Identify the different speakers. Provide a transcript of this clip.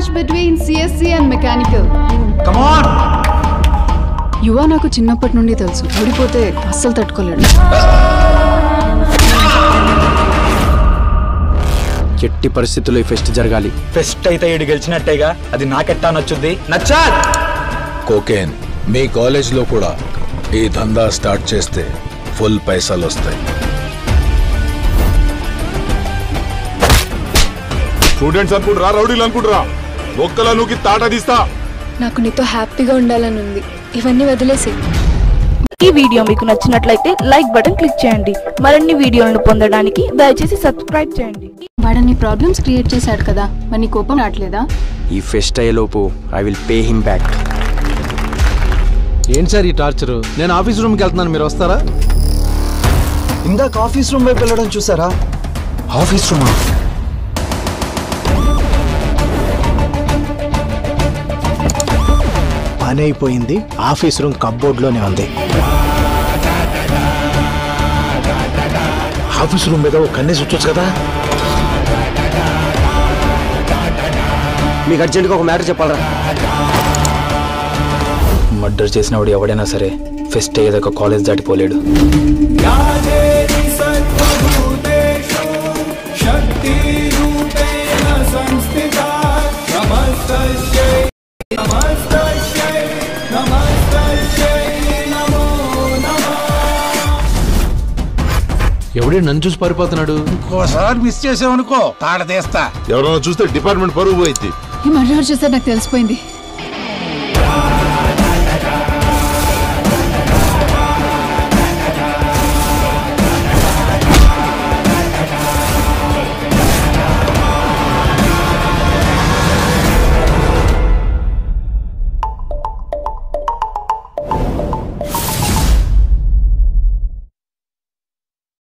Speaker 1: match between CSC and Mechanical.
Speaker 2: కమాన్
Speaker 1: యువ నాకు చిన్నప్పటి నుండి తెలుసు ఓడిపోతే అస్సలు తట్టుకోలేడు
Speaker 3: ఎట్టి పరిస్థితుల్లో ఈ ఫెస్ట్ జరగాలి
Speaker 2: ఫెస్ట్ అయితే ఈడు గెలిచినట్టేగా అది నాకెట్టా నచ్చుద్ది నచ్చా
Speaker 4: కోకేన్ మీ కాలేజ్లో కూడా ఈ దందా స్టార్ట్ చేస్తే ఫుల్ పైసలు వస్తాయి
Speaker 5: స్టూడెంట్స్ అనుకుంటారా రౌడీలు అనుకుంటారా ఒక్కల నూకి తాట తీస్తా
Speaker 6: నాకు నీతో హ్యాపీగా ఉండాలని ఉంది ఇవన్నీ వదిలేసి
Speaker 7: ఈ వీడియో మీకు నచ్చినట్లయితే లైక్ బటన్ క్లిక్ చేయండి మరిన్ని వీడియోలను పొందడానికి దయచేసి సబ్స్క్రైబ్ చేయండి
Speaker 1: వాడని ప్రాబ్లమ్స్ క్రియేట్ చేశాడు కదా మరి నీ కోపం రావట్లేదా
Speaker 3: ఈ ఫెస్ట్ అయ్యేలోపు I will pay him back
Speaker 8: ఏంటి సార్ ఈ టార్చర్ నేను ఆఫీస్ రూమ్కి వెళ్తున్నాను మీరు వస్తారా
Speaker 2: ఇందాక ఆఫీస్ రూమ్ వైపు వెళ్ళడం చూసారా ఆఫీస్ రూమా
Speaker 8: పని అయిపోయింది ఆఫీస్ రూమ్ కబ్బోర్డ్లోనే ఉంది ఆఫీస్ రూమ్ మీద ఒక కన్నేసి వచ్చొచ్చు కదా
Speaker 3: మీకు అర్జెంట్గా ఒక మ్యాటర్ చెప్పాలరా
Speaker 2: మర్డర్ చేసినవాడు ఎవడైనా సరే ఫెస్ట్ అయ్యేదాకా కాలేజ్ దాటిపోలేడు
Speaker 8: ఎవడే నన్ను చూసి పారిపోతున్నాడు
Speaker 4: ఇంకోసారి మిస్ చేసావనుకో తాడ తీస్తా
Speaker 5: ఎవరైనా చూస్తే డిపార్ట్మెంట్ పరువు పోయింది
Speaker 1: ఈ మర్డర్ చేశారు నాకు తెలిసిపోయింది